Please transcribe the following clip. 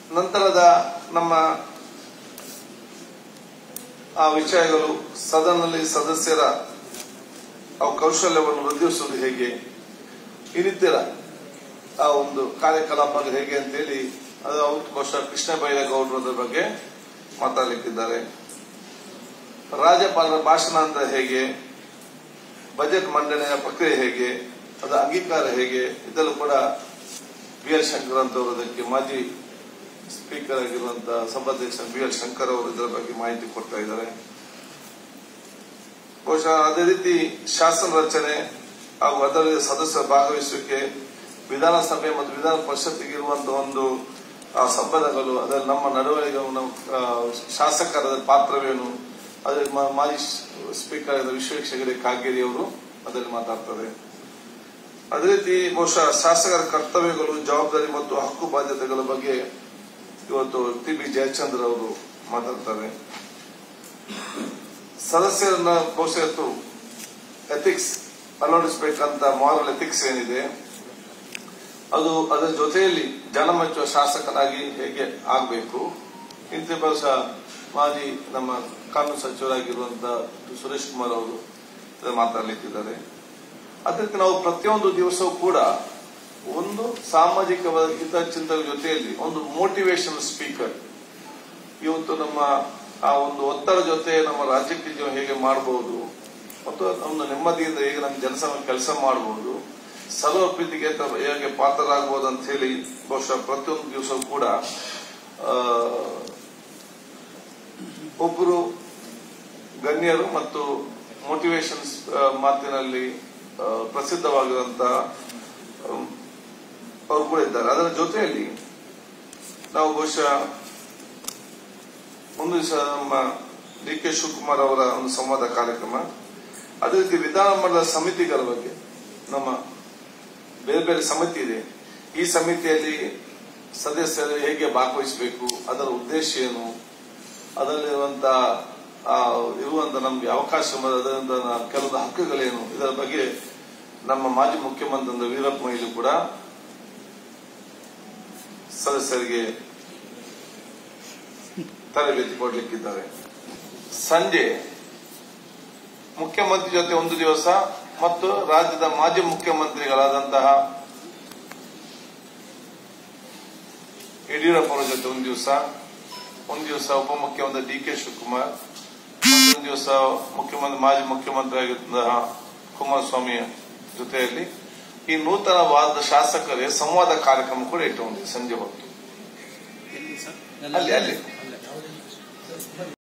ನಂತರದ ನಮ್ಮ ಆ ವಿಷಯಗಳು ಸದನದಲ್ಲಿ ಸದಸ್ಯರ ಅವು ಕೌಶಲ್ಯವನ್ನು ವೃದ್ಧಿಸುವುದು ಹೇಗೆ ಇನ್ನಿತರ ಆ ಒಂದು ಕಾರ್ಯಕಲಾಪಗಳು ಹೇಗೆ ಅಂತೇಳಿ ಅದು ಅವ್ರು ಬಹುಶಃ ಕೃಷ್ಣ ಬೈರೇಗೌಡರ ಬಗ್ಗೆ ಮಾತಾಡಲಿಕ್ಕಿದ್ದಾರೆ ರಾಜ್ಯಪಾಲರ ಭಾಷಣ ಅಂತ ಹೇಗೆ ಬಜೆಟ್ ಮಂಡನೆಯ ಪ್ರಕ್ರಿಯೆ ಹೇಗೆ ಅದರ ಅಂಗೀಕಾರ ಹೇಗೆ ಇದೆಲ್ಲೂ ಕೂಡ ಬಿ ಎಲ್ ಶಂಕರ್ ಅಂತವರು ಅದಕ್ಕೆ ಮಾಜಿ ಸ್ಪೀಕರ್ ಆಗಿರುವಂತಹ ಸಭಾಧ್ಯಕ್ಷ ಬಿ ಎಲ್ ಶಂಕರ್ ಅವರು ಇದರ ಬಗ್ಗೆ ಮಾಹಿತಿ ಕೊಡ್ತಾ ಇದ್ದಾರೆ ಬಹುಶಃ ಅದೇ ರೀತಿ ಶಾಸನ ರಚನೆ ಹಾಗೂ ಅದರಲ್ಲಿ ಸದಸ್ಯರ ಭಾಗವಹಿಸುವಿಕೆ ವಿಧಾನಸಭೆ ಮತ್ತು ವಿಧಾನ ಪರಿಷತ್ತಿಗೆ ಇರುವಂತಹ ಒಂದು ಆ, ಸಂಬಂಧಗಳು ಅದರಲ್ಲಿ ನಮ್ಮ ನಡವಳಿಕೆಯನ್ನು ಆ, ಶಾಸಕರ ಪಾತ್ರವೇನು ಅದರಲ್ಲಿ ಮಾ- ಮಾಜಿ ಸ್ಪೀಕರ್ ಆದ ವಿಶ್ವೇಶ್ವರ ಹೆಗಡೆ ಕಾಗೇರಿ ಅವರು ಅದರಲ್ಲಿ ಮಾತಾಡ್ತಾರೆ ಅದೇ ರೀತಿ ಬಹುಶಃ ಶಾಸಕರ ಕರ್ತವ್ಯಗಳು ಜವಾಬ್ದಾರಿ ಮತ್ತು ಹಕ್ಕು ಬಾಧ್ಯತೆಗಳ ಬಗ್ಗೆ ಇವತ್ತು ಟಿ ಬಿ ಜಯಚಂದ್ರ ಅವರು ಮಾತಾಡ್ತಾರೆ ಸದಸ್ಯರನ್ನ ಬಹುಶಃ ಇವತ್ತು ಎಥಿಕ್ಸ್ ಅಳವಡಿಸಬೇಕಂತ ಮಾರಲ್ ಎಥಿಕ್ಸ್ ಏನಿದೆ ಅದು ಅದರ ಜೊತೆಯಲ್ಲಿ ಜನ ಮೆಚ್ಚುವ ಶಾಸಕರಾಗಿ ಹೇಗೆ ಆಗಬೇಕು ಇಂಥ ಬಹುಶಃ ಮಾಜಿ ನಮ್ಮ ಕಾನೂನು ಸಚಿವರಾಗಿರುವಂತಹ ಸುರೇಶ್ ಕುಮಾರ್ ಅವರು ಇದನ್ನ ಮಾತಾಡಲಿಕ್ಕಿದ್ದಾರೆ ಅದಕ್ಕೆ ನಾವು ಪ್ರತಿಯೊಂದು ದಿವಸವೂ ಕೂಡ ಒಂದು ಸಾಮಾಜಿಕ ಹಿತಚಿಂತನೆ ಜೊತೆಯಲ್ಲಿ ಒಂದು ಮೋಟಿವೇಶನ್ ಸ್ಪೀಕರ್ ಇವತ್ತು ನಮ್ಮ ಆ ಒಂದು ಒತ್ತಡ ಜೊತೆ ನಮ್ಮ ರಾಜ್ಯಕ್ಕೆ ಜೀವ ಹೇಗೆ ಮಾಡಬಹುದು ಮತ್ತು ಒಂದು ನೆಮ್ಮದಿಯಿಂದ ಹೇಗೆ ನಮ್ಮ ಜನಸಮ ಕೆಲಸ ಮಾಡಬಹುದು ಸರ್ವ ಪ್ರೀತಿಗೆ ತ- ಹೇಗೆ ಪಾತ್ರರಾಗಬಹುದು ಅಂತ ಹೇಳಿ ಬಹುಶಃ ಪ್ರತಿಯೊಂದು ದಿವಸವೂ ಕೂಡ ಆ, ಒಬ್ಬರು ಗಣ್ಯರು ಮತ್ತು ಮೋಟಿವೇಶನ್ ಮಾತಿನಲ್ಲಿ ಆ, ಪ್ರಸಿದ್ಧವಾಗಿರುವಂತಹ ಅಮ್, ಅವರು ಕೂಡ ಇದ್ದಾರೆ ಅದರ ಜೊತೆಯಲ್ಲಿ ನಾವು ಬಹುಶಃ ಒಂದು ದಿವಸ ನಮ್ಮ ಡಿ ಕೆ ಶಿವಕುಮಾರ್ ಅವರ ಒಂದು ಸಂವಾದ ಕಾರ್ಯಕ್ರಮ ಅದೇ ರೀತಿ ವಿಧಾನಮಂಡಲ ಸಮಿತಿಗಳ ಬಗ್ಗೆ ನಮ್ಮ ಬೇರೆ ಬೇರೆ ಸಮಿತಿ ಇದೆ ಈ ಸಮಿತಿಯಲ್ಲಿ ಸದಸ್ಯರು ಹೇಗೆ ಭಾಗವಹಿಸಬೇಕು ಅದರ ಉದ್ದೇಶ ಏನು ಅದರಲ್ಲಿರುವಂತ ಆ, ಇರುವಂತ ನಮ್ಗೆ ಅವಕಾಶ ಮ- ಅದರಿಂದ ನ- ಕೆಲವೊಂದು ಹಕ್ಕುಗಳೇನು ಇದರ ಬಗ್ಗೆ ನಮ್ಮ ಮಾಜಿ ಮುಖ್ಯಮಂತ್ರಿ ವೀರಪ್ಪ ಮೊಯ್ಲಿ ಕೂಡ ಸದಸ್ಯರಿಗೆ ತರಬೇತಿ ಕೊಡ್ಲಿಕ್ಕಿದ್ದಾರೆ ಸಂಜೆ ಮುಖ್ಯಮಂತ್ರಿ ಜೊತೆ ಒಂದು ದಿವಸ ಮತ್ತು ರಾಜ್ಯದ ಮಾಜಿ ಮುಖ್ಯಮಂತ್ರಿಗಳಾದಂತಹ ಯಡಿಯೂರಪ್ಪ ಅವರ ಜೊತೆ ಒಂದು ದಿವಸ ಒಂದು ದಿವಸ ಉಪಮುಖ್ಯಮಂತ್ರಿ ಡಿ ಕೆ ಶಿವಕುಮಾರ್ ಮತ್ತೊಂದು ದಿವಸ ಮುಖ್ಯಮಂತ್ರಿ ಮಾಜಿ ಮುಖ್ಯಮಂತ್ರಿ ಆಗಿದ್ದಂತಹ ಕುಮಾರಸ್ವಾಮಿ ಜೊತೆಯಲ್ಲಿ ಈ ನೂತನವಾದ ಶಾಸಕರೇ ಸಂವಾದ ಕಾರ್ಯಕ್ರಮ ಕೂಡ ಇಟ್ಟುಕೊಂಡಿದೆ ಸಂಜೆ ಹೊತ್ತು ಎಲ್ಲಿ ಸರ್ ಅಲ್ಲಿ ಅಲ್ಲಿ